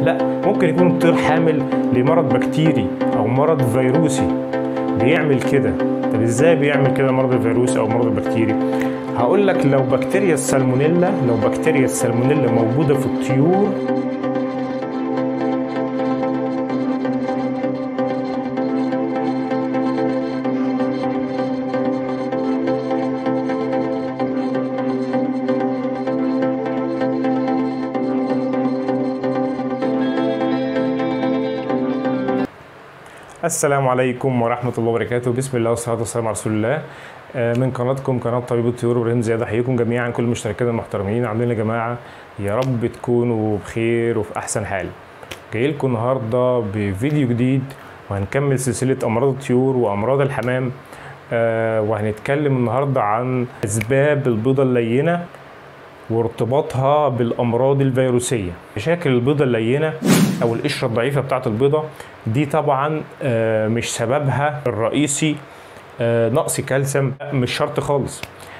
لا ممكن يكون الطير حامل لمرض بكتيري او مرض فيروسي بيعمل كده طب ازاي بيعمل كده مرض الفيروس او مرض البكتيري هقول لك لو بكتيريا السالمونيلا لو بكتيريا السالمونيلا موجوده في الطيور السلام عليكم ورحمة الله وبركاته بسم الله والصلاة والسلام على رسول الله آه، من قناتكم قناة طبيب الطيور ابراهيم زياد احييكم جميعا كل المشتركين المحترمين عاملين يا جماعة يا رب تكونوا بخير وفي أحسن حال جاي لكم النهاردة بفيديو جديد وهنكمل سلسلة أمراض الطيور وأمراض الحمام آه، وهنتكلم النهاردة عن أسباب البيضة اللينة وارتباطها بالامراض الفيروسيه مشاكل البيضه اللينه او القشره الضعيفه بتاعه البيضه دي طبعا آه، مش سببها الرئيسي آه، نقص كالسيوم مش شرط خالص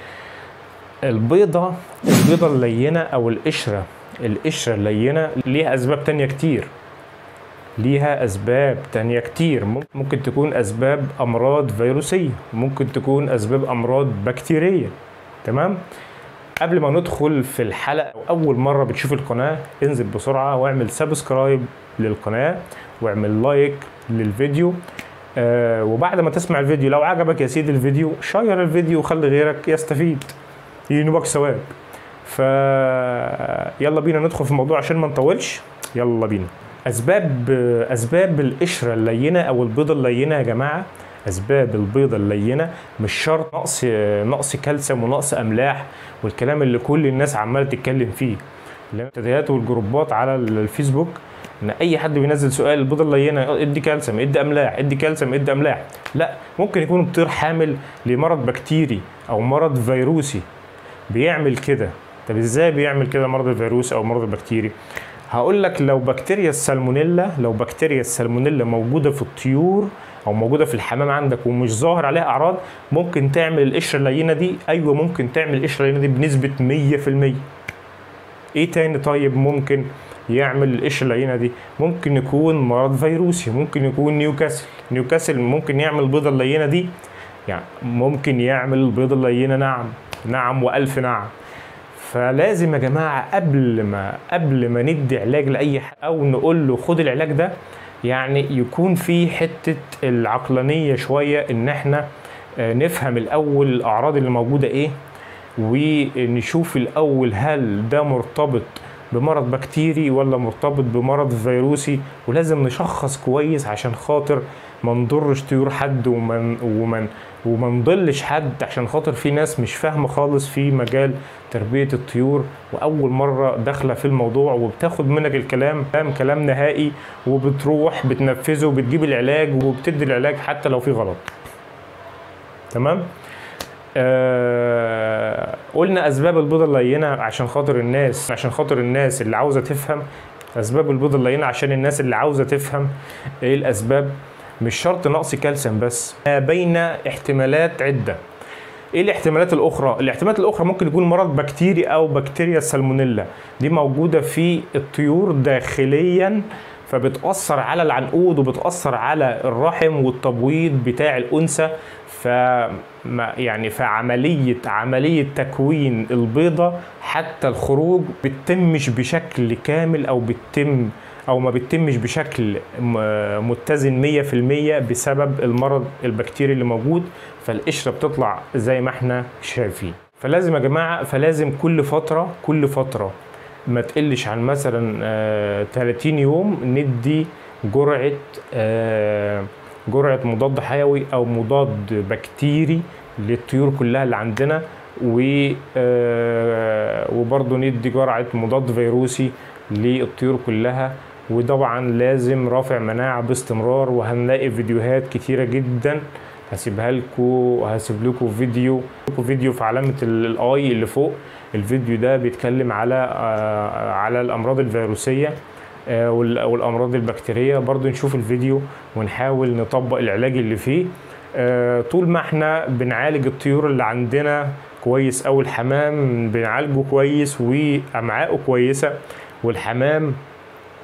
البيضه البيضه اللينه او القشره القشره اللينه ليها اسباب تانية كتير ليها اسباب تانية كتير ممكن تكون اسباب امراض فيروسيه ممكن تكون اسباب امراض بكتيريه تمام قبل ما ندخل في الحلقه أو اول مره بتشوف القناه انزل بسرعه واعمل سبسكرايب للقناه واعمل لايك للفيديو آه وبعد ما تسمع الفيديو لو عجبك يا سيدي الفيديو شير الفيديو وخلي غيرك يستفيد ينوبك ثواب ف يلا بينا ندخل في الموضوع عشان ما نطولش يلا بينا اسباب اسباب القشره اللينه او البيضه اللينه يا جماعه اسباب البيضه اللينه مش شرط نقص نقص كالسيوم ونقص املاح والكلام اللي كل الناس عماله تتكلم فيه المنتديات والجروبات على الفيسبوك ان اي حد بينزل سؤال البيضه اللينه ادي كالسيوم ادي املاح ادي كالسيوم ادي املاح لا ممكن يكون الطير حامل لمرض بكتيري او مرض فيروسي بيعمل كده طب ازاي بيعمل كده مرض الفيروس او مرض البكتيري هقول لك لو بكتيريا السالمونيلا لو بكتيريا السالمونيلا موجوده في الطيور او موجوده في الحمام عندك ومش ظاهر عليها اعراض ممكن تعمل القشره اللينه دي ايوه ممكن تعمل القشره اللينه دي بنسبه 100% ايه تاني طيب ممكن يعمل القشره اللينه دي ممكن يكون مرض فيروسي ممكن يكون نيوكاسل نيوكاسل ممكن يعمل البيضه اللينه دي يعني ممكن يعمل البيضه اللينه نعم نعم والف نعم فلازم يا جماعه قبل ما قبل ما ندي علاج لاي حد او نقول له خد العلاج ده يعني يكون في حته العقلانيه شويه ان احنا نفهم الاول الاعراض اللي موجوده ايه ونشوف الاول هل ده مرتبط بمرض بكتيري ولا مرتبط بمرض فيروسي ولازم نشخص كويس عشان خاطر ما نضرش طيور حد ومن ومن وما نضلش حد عشان خاطر في ناس مش فاهمه خالص في مجال تربيه الطيور واول مره داخله في الموضوع وبتاخد منك الكلام كلام كلام نهائي وبتروح بتنفذه وبتجيب العلاج وبتدي العلاج حتى لو في غلط تمام آه قلنا اسباب البيضه اللينه عشان خاطر الناس عشان خاطر الناس اللي عاوزه تفهم اسباب البيضه اللينه عشان الناس اللي عاوزه تفهم ايه الاسباب مش شرط نقص كالسيوم بس بين احتمالات عده ايه الاحتمالات الاخرى الاحتمالات الاخرى ممكن يكون مرض بكتيري او بكتيريا السالمونيلا دي موجوده في الطيور داخليا فبتاثر على العنقود وبتاثر على الرحم والتبويض بتاع الانثى ف يعني فعمليه عمليه تكوين البيضه حتى الخروج بتتمش بشكل كامل او بتتم او ما بتتمش بشكل متزن 100% بسبب المرض البكتيري اللي موجود فالقشره بتطلع زي ما احنا شايفين فلازم يا جماعه فلازم كل فتره كل فتره ما تقلش عن مثلا آه 30 يوم ندي جرعه آه جرعه مضاد حيوي او مضاد بكتيري للطيور كلها اللي عندنا و آه وبرضه ندي جرعه مضاد فيروسي للطيور كلها وطبعا لازم رافع مناعه باستمرار وهنلاقي فيديوهات كتيره جدا هسيبها لكم وهسيب لكم فيديو فيديو في علامه الاي اللي فوق الفيديو ده بيتكلم على آه على الامراض الفيروسيه آه والامراض البكتيريه برضو نشوف الفيديو ونحاول نطبق العلاج اللي فيه آه طول ما احنا بنعالج الطيور اللي عندنا كويس او الحمام بنعالجه كويس وامعائه كويسه والحمام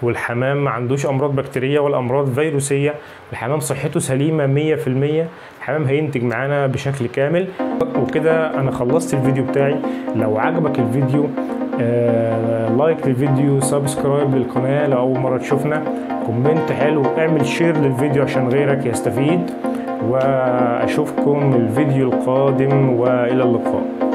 والحمام ما عندوش امراض بكتيريه ولا امراض فيروسيه الحمام صحته سليمه 100% الحمام هينتج معانا بشكل كامل وكده انا خلصت الفيديو بتاعي لو عجبك الفيديو آه لايك للفيديو سبسكرايب للقناه لو اول مره تشوفنا كومنت حلو اعمل شير للفيديو عشان غيرك يستفيد واشوفكم الفيديو القادم والى اللقاء